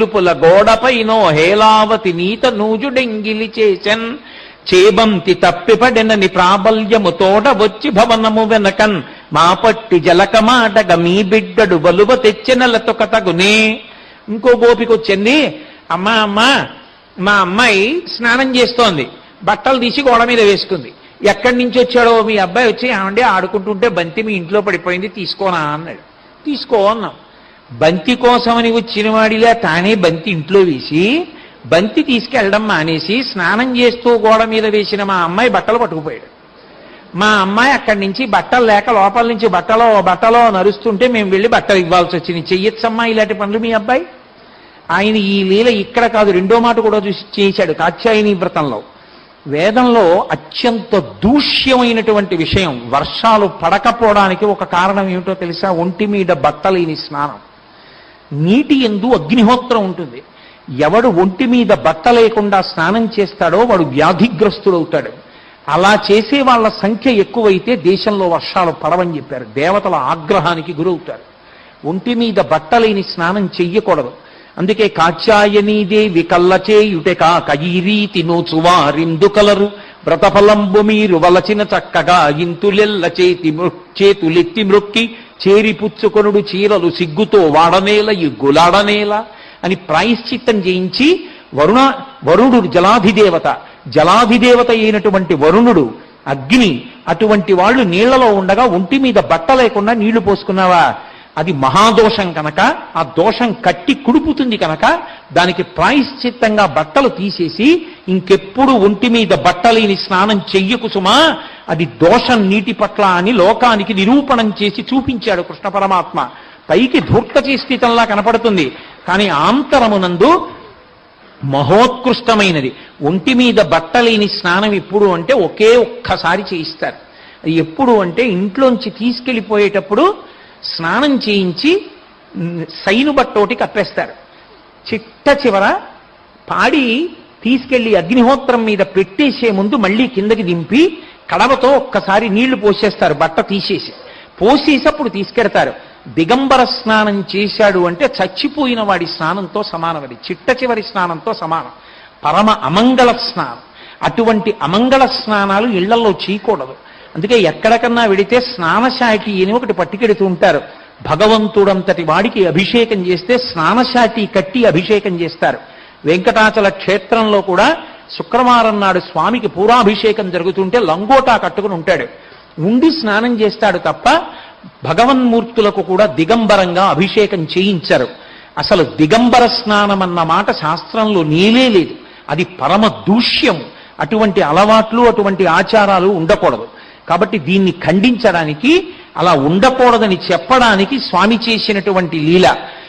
తెలుపుల గోడపైనో హేలావతి నీత నూజుడెంగిలి చేసెన్ చేబంతి తప్పిపడెనని ప్రాబల్యము తోడ వచ్చి భవనము వెనకన్ మా పట్టి జలకమాటగ మీ బిడ్డడు బలువ తెచ్చెనలతో కతగునే ఇంకో గోపిక వచ్చింది అమ్మా అమ్మా మా అమ్మాయి స్నానం చేస్తోంది బట్టలు తీసి గోడ మీద వేసుకుంది ఎక్కడి నుంచి వచ్చాడో మీ అబ్బాయి వచ్చి ఏమండి ఆడుకుంటుంటే బంతి మీ ఇంట్లో పడిపోయింది తీసుకోనా అన్నాడు తీసుకో అన్నాం బంతి కోసమని వచ్చిన వాడిలా తానే బంతి ఇంట్లో వేసి బంతి తీసుకెళ్ళడం మానేసి స్నానం చేస్తూ గోడ మీద వేసిన మా అమ్మాయి బట్టలు పట్టుకుపోయాడు మా అమ్మాయి అక్కడి నుంచి బట్టలు లేక లోపల నుంచి బట్టలో బట్టలో నరుస్తుంటే మేము వెళ్ళి బట్టలు ఇవ్వాల్సి వచ్చింది చెయ్యొచ్చమ్మా ఇలాంటి పనులు మీ అబ్బాయి ఆయన ఈ లీల ఇక్కడ కాదు రెండో మాట కూడా చూసి చేశాడు కాత్యాయని వ్రతంలో వేదంలో అత్యంత దూష్యమైనటువంటి విషయం వర్షాలు పడకపోవడానికి ఒక కారణం ఏమిటో తెలుసా ఒంటి మీద బట్టలేని స్నానం నీటి ఎందు అగ్నిహోత్రం ఉంటుంది ఎవడు ఒంటి మీద బట్ట లేకుండా స్నానం చేస్తాడో వాడు వ్యాధిగ్రస్తుడవుతాడు అలా చేసే వాళ్ళ సంఖ్య ఎక్కువైతే దేశంలో వర్షాలు పడవని చెప్పారు దేవతల ఆగ్రహానికి గురవుతారు ఒంటి మీద బట్టలేని స్నానం చెయ్యకూడదు అందుకే కాచాయనీదేవి కల్లచేయుటెకా కయీరీతి నోచువారిందు కలరు వ్రతఫలంబు మీరు వలచిన చక్కగా ఇంతులెల్ల చేతి మృ- చేతులెత్తి మ్రొక్కి చేరి పుచ్చుకొనుడు చీరలు సిగ్గుతో వాడనేల ఇగ్గులాడనేల అని ప్రాయశ్చిత్తం చేయించి వరుణ వరుణుడు జలాధిదేవత జలాధిదేవత అయినటువంటి వరుణుడు అగ్ని అటువంటి వాళ్ళు నీళ్లలో ఉండగా ఒంటి మీద బట్ట లేకుండా నీళ్లు పోసుకున్నావా అది మహాదోషం కనుక ఆ దోషం కట్టి కుడుపుతుంది కనుక దానికి ప్రాయశ్చిత్తంగా బట్టలు తీసేసి ఇంకెప్పుడు ఒంటి మీద బట్టలేని స్నానం చెయ్యకు సుమా అది దోషం నీటి పట్ల అని లోకానికి నిరూపణం చేసి చూపించాడు కృష్ణ పరమాత్మ పైకి ధూర్తచేష్టితంలా కనపడుతుంది కానీ ఆంతరమునందు మహోత్కృష్టమైనది ఒంటి మీద బట్టలేని స్నానం ఎప్పుడు అంటే ఒకే ఒక్కసారి చేయిస్తారు అది ఎప్పుడు అంటే ఇంట్లోంచి తీసుకెళ్ళిపోయేటప్పుడు స్నానం చేయించి ఉమ్, సైను బట్టోటి కప్పేస్తారు చిట్ట చివర పాడి తీసుకెళ్లి అగ్నిహోత్రం మీద పెట్టేసే ముందు మళ్ళీ కిందకి దింపి కడవతో ఒక్కసారి నీళ్లు పోసేస్తారు బట్ట తీసేసి పోసేసి అప్పుడు తీసుకెడతారు దిగంబర స్నానం చేశాడు అంటే చచ్చిపోయిన వాడి స్నానంతో సమానం అది చిట్ట చివరి స్నానంతో సమానం పరమ అమంగళ స్నానం అటువంటి అమంగళ స్నానాలు ఇళ్లలో చేయకూడదు అందుకే ఎక్కడికన్నా వెడితే స్నానశాటి అని ఒకటి పట్టుకెడుతూ ఉంటారు భగవంతుడంతటి వాడికి అభిషేకం చేస్తే స్నానశాటి కట్టి అభిషేకం చేస్తారు వెంకటాచల క్షేత్రంలో కూడా శుక్రవారం నాడు స్వామికి పూరాభిషేకం జరుగుతుంటే లంగోటా కట్టుకుని ఉంటాడు ఉండి స్నానం చేస్తాడు తప్ప భగవన్మూర్తులకు కూడా దిగంబరంగా అభిషేకం చేయించరు అసలు దిగంబర స్నానం అన్న మాట శాస్త్రంలో నీలే లేదు అది పరమ దూష్యం అటువంటి అలవాట్లు అటువంటి ఆచారాలు ఉండకూడదు కాబట్టి దీన్ని ఖండించడానికి అలా ఉండకూడదని చెప్పడానికి స్వామి చేసినటువంటి లీల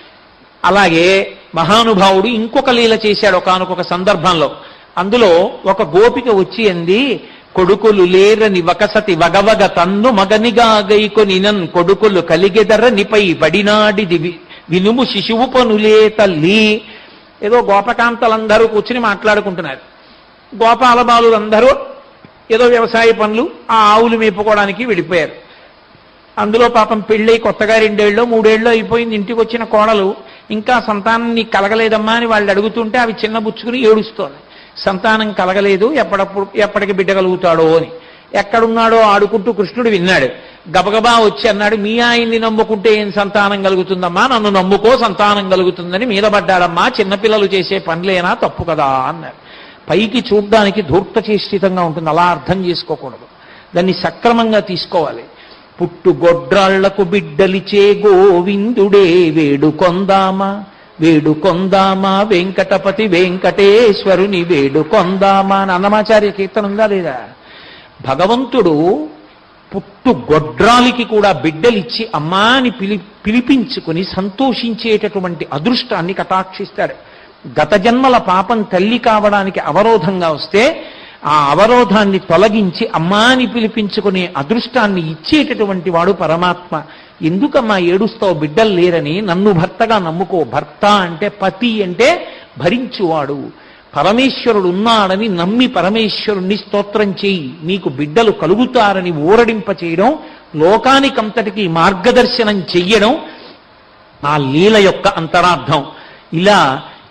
అలాగే మహానుభావుడు ఇంకొక లీల చేశాడు ఒకానొక సందర్భంలో అందులో ఒక గోపిక వచ్చి అంది కొడుకులు లేరని వకసతి వగవగ తన్ను మగనిగా గైకొని నన్ కొడుకులు కలిగెదర నిపై పడినాడిది వి- వినుము శిశువు పనులే తల్లి ఏదో గోపకాంతలందరూ కూర్చుని మాట్లాడుకుంటున్నారు గోపాల బాలులందరూ ఏదో వ్యవసాయ పనులు ఆ ఆవులు మేపుకోవడానికి వెళ్ళిపోయారు అందులో పాపం పెళ్ళై కొత్తగా రెండేళ్ళు మూడేళ్ళు అయిపోయింది ఇంటికి వచ్చిన కోడలు ఇంకా సంతానం నీకు కలగలేదమ్మా అని వాళ్ళు అడుగుతుంటే అవి చిన్న బుచ్చుకుని ఏడుస్తోంది సంతానం కలగలేదు ఎప్పటిప్పుడు ఎప్పటికి బిడ్డ కలుగుతాడో అని ఎక్కడున్నాడో ఆడుకుంటూ కృష్ణుడు విన్నాడు గబగబా వచ్చి అన్నాడు మీ ఆయన్ని నమ్ముకుంటే ఏం సంతానం కలుగుతుందమ్మా నన్ను నమ్ముకో సంతానం కలుగుతుందని మీద పడ్డాడమ్మా చిన్నపిల్లలు చేసే పనులేనా తప్పు కదా అన్నారు పైకి చూడ్డానికి ధూర్తచేష్టితంగా ఉంటుంది అలా అర్థం చేసుకోకూడదు దాన్ని సక్రమంగా తీసుకోవాలి పుట్టు గొడ్రాళ్లకు బిడ్డలిచే గోవిందుడే వేడు కొందామా వేడు కొందామా వెంకటపతి వెంకటేశ్వరుని వేడు కొందామా అని అన్నమాచార్య కీర్తన ఉందా లేదా భగవంతుడు పుట్టు గొడ్రాలికి కూడా బిడ్డలిచ్చి అమ్మా అని పిలి పిలిపించుకుని సంతోషించేటటువంటి అదృష్టాన్ని కటాక్షిస్తాడు గత జన్మల పాపం తల్లి కావడానికి అవరోధంగా వస్తే ఆ అవరోధాన్ని తొలగించి అమ్మా అని పిలిపించుకునే అదృష్టాన్ని ఇచ్చేటటువంటి వాడు పరమాత్మ ఎందుకమ్మా ఏడుస్తావు బిడ్డలు లేరని నన్ను భర్తగా నమ్ముకో భర్త అంటే పతి అంటే భరించువాడు పరమేశ్వరుడు ఉన్నాడని నమ్మి పరమేశ్వరుణ్ణి స్తోత్రం చేయి నీకు బిడ్డలు కలుగుతారని ఊరడింప చేయడం లోకానికంతటికి మార్గదర్శనం చెయ్యడం ఆ లీల యొక్క అంతరార్థం ఇలా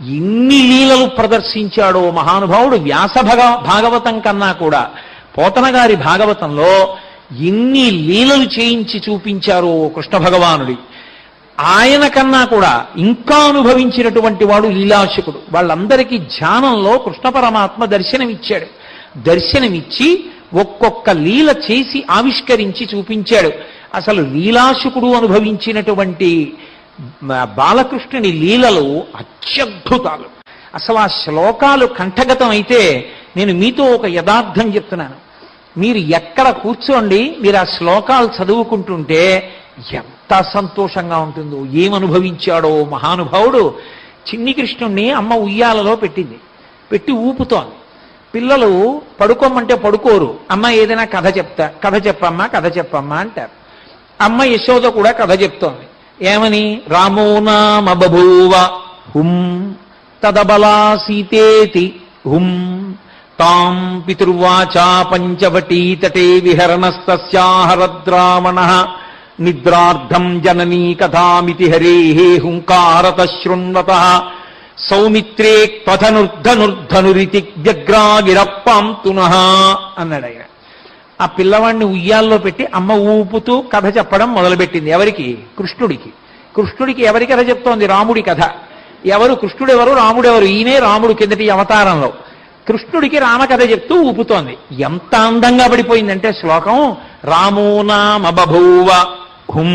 ఎన్ని లీలలు ప్రదర్శించాడో మహానుభావుడు వ్యాస భగ భాగవతం కన్నా కూడా పోతన గారి భాగవతంలో ఎన్ని లీలలు చేయించి చూపించారో కృష్ణ భగవానుడి ఆయన కన్నా కూడా ఇంకా అనుభవించినటువంటి వాడు లీలాశకుడు వాళ్ళందరికీ ధ్యానంలో కృష్ణ పరమాత్మ దర్శనమిచ్చాడు దర్శనమిచ్చి ఒక్కొక్క లీల చేసి ఆవిష్కరించి చూపించాడు అసలు లీలాశకుడు అనుభవించినటువంటి మ- బాలకృష్ణుని లీలలు అత్యద్భుతాలు అసలు ఆ శ్లోకాలు కంఠగతం అయితే నేను మీతో ఒక యథార్థం చెప్తున్నాను మీరు ఎక్కడ కూర్చోండి మీరు ఆ శ్లోకాలు చదువుకుంటుంటే ఎంత సంతోషంగా ఉంటుందో ఏమనుభవించాడో మహానుభావుడు చిన్ని కృష్ణుణ్ణి అమ్మ ఉయ్యాలలో పెట్టింది పెట్టి ఊపుతోంది పిల్లలు పడుకోమంటే పడుకోరు అమ్మ ఏదైనా కథ చెప్తా కథ చెప్పమ్మా కథ చెప్పమ్మా అంటారు అమ్మ యశోద కూడా కథ చెప్తోంది ఏమని రామో నామ బభూవ హుం తదబలా సీతేతి హుం తాం పితుర్వాచా పంచవటీ తటే విహరణస్తస్యాహరద్రావణ నిద్రార్థం జననీ కథామితి హరే హుంకారత శృణ్వత సౌమిత్రే క్వథనుర్ధనుర్ధనురితి వ్యగ్రాగిరప్పాం తునః అన్నాడు ఆయన ఆ పిల్లవాడిని ఉయ్యాల్లో పెట్టి అమ్మ ఊపుతూ కథ చెప్పడం మొదలుపెట్టింది ఎవరికి కృష్ణుడికి కృష్ణుడికి ఎవరి కథ చెప్తోంది రాముడి కథ ఎవరు కృష్ణుడెవరు రాముడెవరు ఈయనే రాముడు కిందటి అవతారంలో కృష్ణుడికి రామకథ చెప్తూ ఊపుతోంది ఎంత అందంగా పడిపోయిందంటే శ్లోకం రామో నామ బభూవ హుం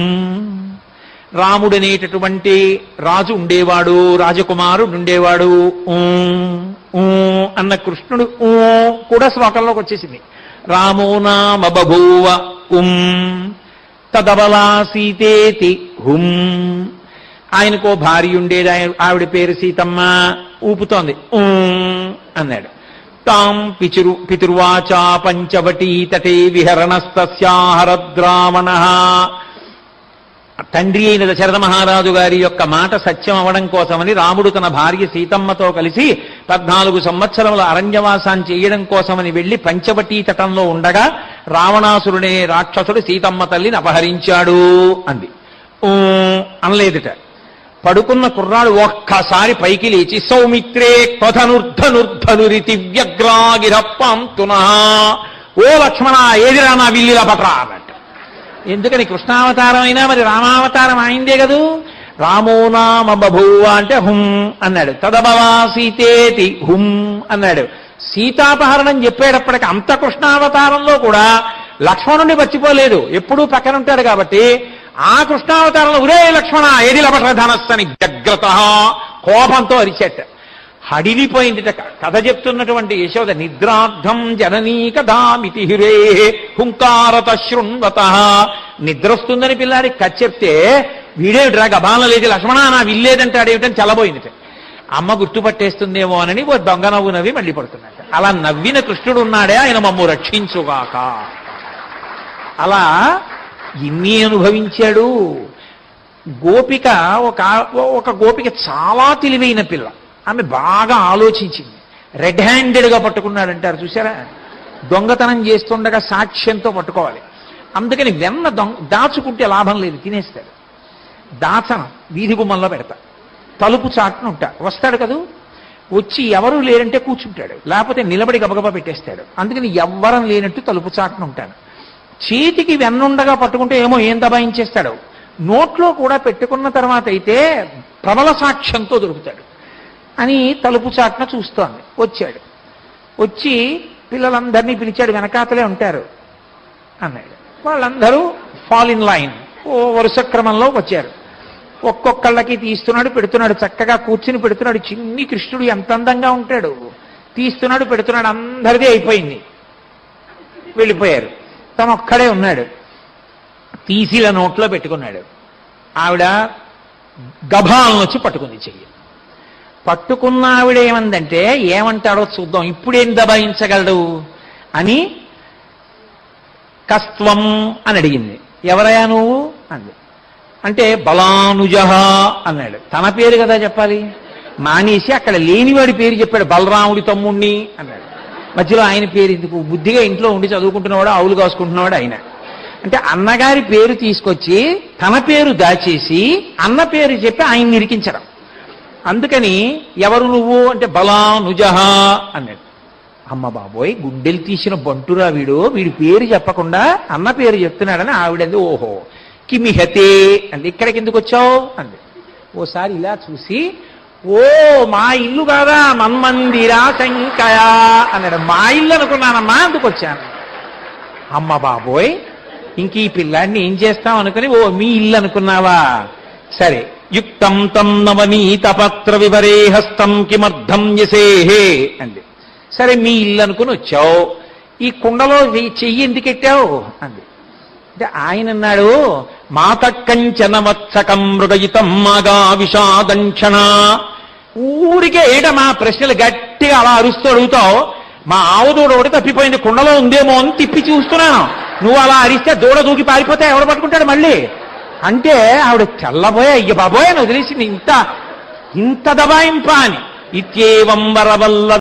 రాముడనేటటువంటి రాజు ఉండేవాడు రాజకుమారుడు ఉండేవాడు ఊ, ఊ అన్న కృష్ణుడు ఊ కూడా శ్లోకంలోకి వచ్చేసింది రామో నామ బభూవ ఉం తదబలా సీతేతి హుం ఆయనకో భార్య ఉండేది ఆయన ఆవిడ పేరు సీతమ్మ ఊపుతోంది ఊ అన్నాడు తాం పిచురు పితుర్వాచా పంచవటీ తటే విహరణస్తస్యాహరద్రావణ తండ్రి అయిన దశరథ మహారాజు గారి యొక్క మాట సత్యం అవడం కోసమని రాముడు తన భార్య సీతమ్మతో కలిసి పద్నాలుగు సంవత్సరముల అరణ్యవాసాన్ని చేయడం కోసమని వెళ్లి పంచవటీ తటంలో ఉండగా రావణాసురుడే రాక్షసుడు సీతమ్మ తల్లిని అపహరించాడు అంది ఊ అనలేదుట పడుకున్న కుర్రాడు ఒక్కసారి పైకి లేచి సౌమిత్రే క్వధనుర్ధనుర్ధనురితి వ్యగ్రాగిరప్పాం తునః ఓ లక్ష్మణ ఏదిరా నా విల్లిలా పట్రా అన్నట్టు ఎందుకని కృష్ణావతారం అయినా మరి రామావతారం అయిందే కదూ రామో నామ బభూవ అంటే హుం అన్నాడు తదబవా సీతేతి హుం అన్నాడు సీతాపహరణం చెప్పేటప్పటికి అంత కృష్ణావతారంలో కూడా లక్ష్మణుని మర్చిపోలేదు ఎప్పుడూ పక్కన ఉంటాడు కాబట్టి ఆ కృష్ణావతారంలో ఉరే లక్ష్మణ ఏది లభట ధనస్సని వ్యగ్రత కోపంతో అరిచేట హడిలిపోయింది కథ చెప్తున్నటువంటి యశోద నిద్రార్థం జననీ కథామితి హిరే హుంకారత శృణ్వత నిద్ర వస్తుందని పిల్లాడికి కథ చెప్తే వీడేమిట్రా గబాల లేదు లక్ష్మణ నా విల్లేదంటాడేమిటని చల్లబోయింది అమ్మ గుర్తుపట్టేస్తుందేమో అని ఓ దొంగ నవ్వు నవ్వి మళ్ళీ పడుతున్నాడు అలా నవ్విన కృష్ణుడు ఉన్నాడే ఆయన మమ్ము రక్షించుగాక అలా ఇన్ని అనుభవించాడు గోపిక ఒక ఒక గోపిక చాలా తెలివైన పిల్ల ఆమె బాగా ఆలోచించింది రెడ్ హ్యాండెడ్గా పట్టుకున్నాడంటారు చూసారా దొంగతనం చేస్తుండగా సాక్ష్యంతో పట్టుకోవాలి అందుకని వెన్న దొంగ దాచుకుంటే లాభం లేదు తినేస్తాడు దాచనం వీధి గుమ్మంలో పెడతా తలుపు చాటున ఉంటా వస్తాడు కదూ వచ్చి ఎవరు లేరంటే కూర్చుంటాడు లేకపోతే నిలబడి గబగబా పెట్టేస్తాడు అందుకని ఎవ్వరం లేనట్టు తలుపు చాటున ఉంటాను చేతికి వెన్నుండగా పట్టుకుంటే ఏమో ఏం దబాయించేస్తాడు నోట్లో కూడా పెట్టుకున్న తర్వాత అయితే ప్రబల సాక్ష్యంతో దొరుకుతాడు అని తలుపు చాటున చూస్తోంది వచ్చాడు వచ్చి పిల్లలందరినీ పిలిచాడు వెనకాతలే ఉంటారు అన్నాడు వాళ్ళందరూ ఫాల్ ఇన్ లైన్ ఓ వరుస క్రమంలో వచ్చారు ఒక్కొక్కళ్ళకి తీస్తున్నాడు పెడుతున్నాడు చక్కగా కూర్చుని పెడుతున్నాడు చిన్ని కృష్ణుడు ఎంత అందంగా ఉంటాడు తీస్తున్నాడు పెడుతున్నాడు అందరిది అయిపోయింది వెళ్ళిపోయారు తను ఒక్కడే ఉన్నాడు తీసిల నోట్లో పెట్టుకున్నాడు ఆవిడ గభాలను వచ్చి పట్టుకుంది చెయ్యి పట్టుకున్న ఆవిడ ఏమందంటే ఏమంటాడో చూద్దాం ఇప్పుడేం దబాయించగలడు అని కస్త్వం అని అడిగింది ఎవరయ్యా నువ్వు అంది అంటే బలానుజహ అన్నాడు తన పేరు కదా చెప్పాలి మానేసి అక్కడ లేనివాడి పేరు చెప్పాడు బలరాముడి తమ్ముణ్ణి అన్నాడు మధ్యలో ఆయన పేరు ఎందుకు బుద్ధిగా ఇంట్లో ఉండి చదువుకుంటున్నవాడు ఆవులు కాసుకుంటున్నవాడు ఆయన అంటే అన్నగారి పేరు తీసుకొచ్చి తన పేరు దాచేసి అన్న పేరు చెప్పి ఆయన నిరికించడం అందుకని ఎవరు నువ్వు అంటే బలానుజహ అన్నాడు అమ్మ బాబోయ్ గుడ్డెలు తీసిన బంటురా వీడు వీడి పేరు చెప్పకుండా అన్న పేరు చెప్తున్నాడని ఆవిడంది ఓహో కిమిహతే అంది ఇక్కడికి ఎందుకు వచ్చావు అంది ఓసారి ఇలా చూసి ఓ మా ఇల్లు కాదా మన్మందిరా శంకయా అన్నాడు మా ఇల్లు అనుకున్నానమ్మా అందుకు వచ్చాను అమ్మ బాబోయ్ ఇంక ఈ పిల్లాడిని ఏం చేస్తాం అనుకుని ఓ మీ ఇల్లు అనుకున్నావా సరే యుక్తం తం నవనీత పత్ర వివరే హస్తం కిమర్థం యసేహే అంది సరే మీ ఇల్లు అనుకుని వచ్చావు ఈ కుండలో చెయ్యి- చెయ్యి ఎందుకు ఎట్టావు అంది అంటే ఆయన అన్నాడు మాత కంచన వత్సకం మృగయితం మాగా విషాదంక్షణ ఊరికే ఏట మా ప్రశ్నలు గట్టిగా అలా అరుస్తూ అడుగుతావు మా ఆవు దూడ ఒకటి తప్పిపోయింది కుండలో ఉందేమో అని తిప్పి చూస్తున్నాను నువ్వు అలా అరిస్తే దూడ దూకి పారిపోతే ఎవడు పట్టుకుంటాడు మళ్ళీ అంటే ఆవిడ తెల్లబోయే అయ్య బాబోయ్ అని వదిలేసింది ఇంత ఇంత దబాయింపా అని ఇత్యేవం వరవల్ల